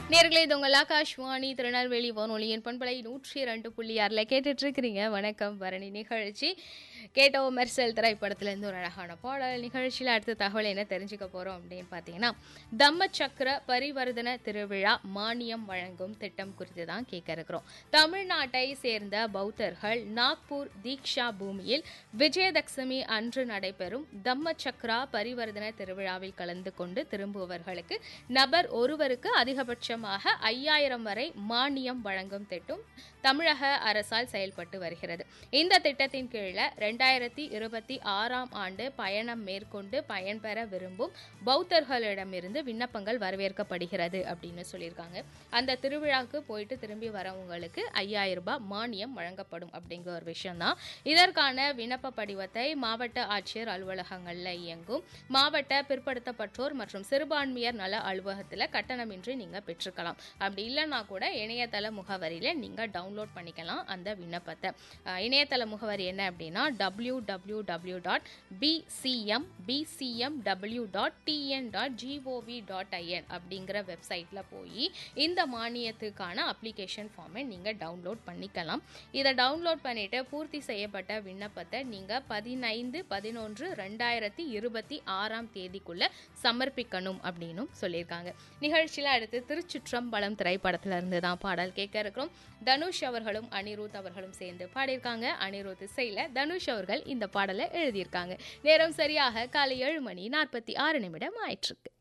நேர்களே இது உங்கள் ஆகாஷ்வாணி திருநெல்வேலி வானொலியின் பண்பலை நூற்றி ரெண்டு புள்ளி ஆறில் கேட்டுட்டு இருக்கிறீங்க வணக்கம் பரணி நிகழ்ச்சி கேட்டோ மெர்சல் திரைப்படத்துலேருந்து ஒரு அழகான பாடல் நிகழ்ச்சியில் அடுத்த தகவல் என்ன தெரிஞ்சுக்க போகிறோம் அப்படின்னு பார்த்தீங்கன்னா தம்ம சக்கர பரிவர்த்தன திருவிழா மானியம் வழங்கும் திட்டம் குறித்து தான் கேட்க இருக்கிறோம் தமிழ்நாட்டை சேர்ந்த பௌத்தர்கள் நாக்பூர் தீக்ஷா பூமியில் விஜயதசமி அன்று நடைபெறும் தம்ம சக்ரா பரிவர்த்தன திருவிழாவில் கலந்து கொண்டு திரும்புபவர்களுக்கு நபர் ஒருவருக்கு அதிகபட்சமாக ஐயாயிரம் வரை மானியம் வழங்கும் திட்டம் தமிழக அரசால் செயல்பட்டு வருகிறது இந்த திட்டத்தின் கீழே ரெண்டாயிரத்தி இருபத்தி ஆறாம் ஆண்டு பயணம் மேற்கொண்டு பயன்பெற விரும்பும் பௌத்தர்களிடமிருந்து விண்ணப்பங்கள் வரவேற்கப்படுகிறது அப்படின்னு சொல்லியிருக்காங்க அந்த திருவிழாவுக்கு போயிட்டு திரும்பி வரவங்களுக்கு ஐயாயிரம் ரூபாய் மானியம் வழங்கப்படும் அப்படிங்கிற ஒரு விஷயம் தான் இதற்கான விண்ணப்ப படிவத்தை மாவட்ட ஆட்சியர் அலுவலகங்களில் இயங்கும் மாவட்ட பிற்படுத்தப்பட்டோர் மற்றும் சிறுபான்மையர் நல அலுவலகத்தில் கட்டணமின்றி நீங்கள் பெற்றுக்கலாம் அப்படி இல்லைன்னா கூட இணையதள முகவரியில் நீங்கள் டவுன்லோட் பண்ணிக்கலாம் அந்த விண்ணப்பத்தை அஹ், இணையதள முகவரி என்ன அப்படின்னா W W W dot P C M P C M W dot T N dot G O V dot I N அப்படிங்கிற வெப்சைட்டில் போய் இந்த மானியத்துக்கான அப்ளிகேஷன் ஃபார்மை நீங்கள் டவுன்லோட் பண்ணிக்கலாம் இதை டவுன்லோட் பண்ணிட்டு பூர்த்தி செய்யப்பட்ட விண்ணப்பத்தை நீங்கள் பதினைந்து பதினொன்று ரெண்டாயிரத்தி இருபத்தி ஆறாம் தேதிக்குள்ள சமர்ப்பிக்கணும் அப்படின்னும் சொல்லியிருக்காங்க நிகழ்ச்சியில் அடுத்து திருச்சுற்றம்பலம் திரைப்படத்துல இருந்து தான் பாடல் கேட்க இருக்கிறோம் தனுஷ் அவர்களும் அனிருத் அவர்களும் சேர்ந்து பாடியிருக்காங்க அனிருத் இசையில் தனுஷ் அவர்கள் இந்த பாடலை எழுதியிருக்காங்க நேரம் சரியாக காலை ஏழு மணி நாற்பத்தி ஆறு நிமிடம் ஆயிற்றுக்கு